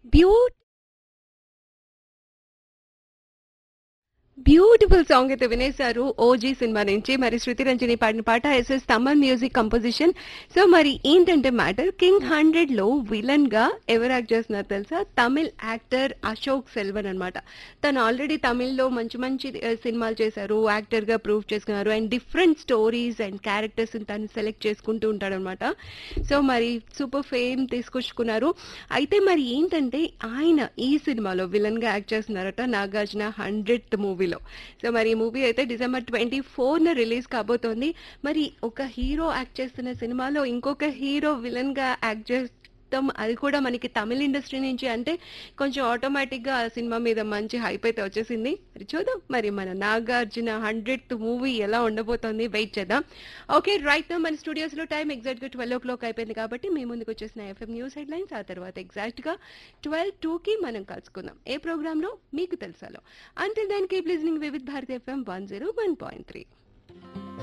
బ్యూ beautiful song అయితే వినేశారు OG cinema నుంచి మరి శృతి రంజని పాడిన పాట SS Thaman music composition so మరి ఏంటంటే మ్యాటర్ కింగ్ హండ్రెడ్ లో విలన్ గా ఎవరు యాక్ట్ చేస్తున్నారు తెలుసా తమిళ్ యాక్టర్ అశోక్ సెల్వన్ అన్నమాట తను ఆల్రెడీ తమిళ్లో మంచి మంచి ఆ, సినిమాలు చేశారు యాక్టర్ గా ప్రూవ్ చేసుకున్నారు and different stories and characters తను సెలెక్ట్ చేసుకుంటూ ఉంటాడనమాట సో మరి సూపర్ ఫేమ్ తీసుకొచ్చుకున్నారు అయితే మరి ఏంటంటే ఆయన ఈ సినిమాలో విలన్ గా యాక్ట్ చేస్తున్నారట నాగార్జున హండ్రెడ్ మూవీలో సో మరి ఈ మూవీ అయితే డిసెంబర్ ట్వంటీ ఫోర్న రిలీజ్ కాబోతోంది మరి ఒక హీరో యాక్ట్ చేస్తున్న సినిమాలో ఇంకొక హీరో విలన్ గా యాక్ట్ చేస్తాం అది కూడా మనకి తమిళ ఇండస్ట్రీ నుంచి అంటే కొంచెం ఆటోమేటిక్ గా ఆ సినిమా మీద మంచి హైప్ అయితే వచ్చేసింది మరి చూద్దాం మరి మన నాగార్జున హండ్రెడ్ మూవీ ఎలా ఉండబోతోంది వెయిట్ చేద్దాం ఓకే రైట్ మన స్టూడియోస్ లో టైం ఎగ్జాక్ట్ గా ట్వెల్వ్ ఓ క్లాక్ అయిపోయింది కాబట్టి మీ ముందుకు వచ్చేసిన ఎఫ్ఎం న్యూస్ హెడ్ లైన్స్ ఆ తర్వాత ఎగ్జాక్ట్ గా ట్వెల్వ్ టూ కి మనం కలుసుకుందాం ఏ ప్రోగ్రామ్ లో మీకు తెలుసాలో until then keep listening Vividh Bharati FM one zero one point three